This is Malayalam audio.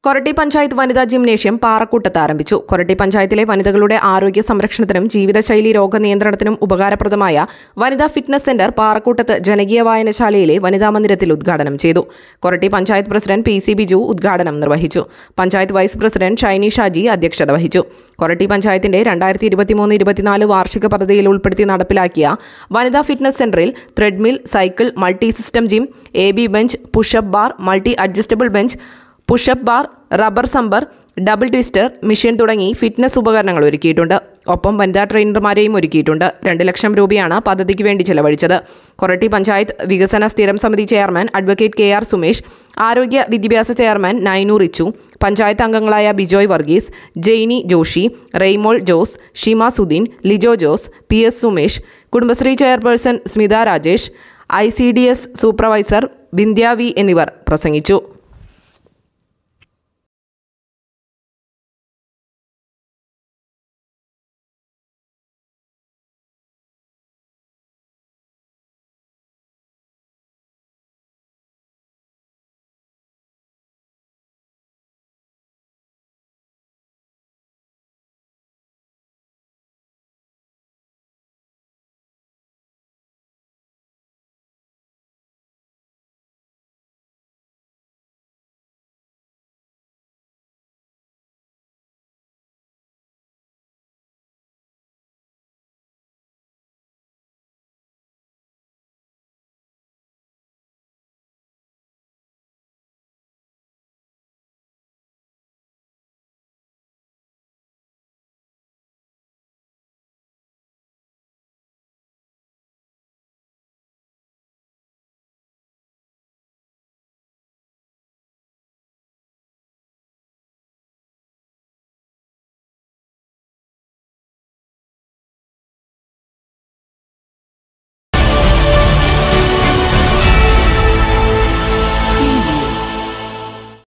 കൊരട്ടി പഞ്ചായത്ത് വനിതാ ജിംനേഷ്യം പാറക്കൂട്ടത്ത് ആരംഭിച്ചു കൊരട്ടി പഞ്ചായത്തിലെ വനിതകളുടെ ആരോഗ്യ സംരക്ഷണത്തിനും ജീവിതശൈലി രോഗനിയന്ത്രണത്തിനും ഉപകാരപ്രദമായ വനിതാ ഫിറ്റ്നസ് സെന്റർ പാറക്കൂട്ടത്ത് ജനകീയ വായനശാലയിലെ വനിതാ മന്ദിരത്തിൽ ഉദ്ഘാടനം ചെയ്തു Koratty panchayat president P C Biju ഉദ്ഘാടനം നിർവഹിച്ചു പഞ്ചായത്ത് വൈസ് പ്രസിഡന്റ് ഷൈനി ഷാജി അധ്യക്ഷത വഹിച്ചു കൊരട്ടി പഞ്ചായത്തിന്റെ രണ്ടായിരത്തി ഇരുപത്തിമൂന്ന് ഇരുപത്തിനാല് വാർഷിക പദ്ധതിയിൽ ഉൾപ്പെടുത്തി നടപ്പിലാക്കിയ വനിതാ ഫിറ്റ്നസ് സെന്ററിൽ treadmill cycle multi system gym A B bench pushup bar multi adjustable bench pushup bar rubber സമ്പർ ഡബിൾ ട്വിസ്റ്റർ മിഷൻ തുടങ്ങി ഫിറ്റ്നസ് ഉപകരണങ്ങൾ ഒരുക്കിയിട്ടുണ്ട് ഒപ്പം വനിതാ ട്രെയിനർമാരെയും ഒരുക്കിയിട്ടുണ്ട് രണ്ട് ലക്ഷം രൂപയാണ് പദ്ധതിക്ക് വേണ്ടി ചെലവഴിച്ചത് കൊരട്ടി പഞ്ചായത്ത് വികസന സ്ഥിരം സമിതി chairman advocate K R Sumesh ആരോഗ്യ വിദ്യാഭ്യാസ ചെയർമാൻ നൈനു റിച്ചു പഞ്ചായത്ത് അംഗങ്ങളായ Bijoy Varghese Jainy Joshy Reymol Jose Shima Sudheen Lijo Jose P S Sumesh Kudumbashree chairperson Smitha Rajesh I C D S supervisor Bindhya V എന്നിവർ പ്രസംഗിച്ചു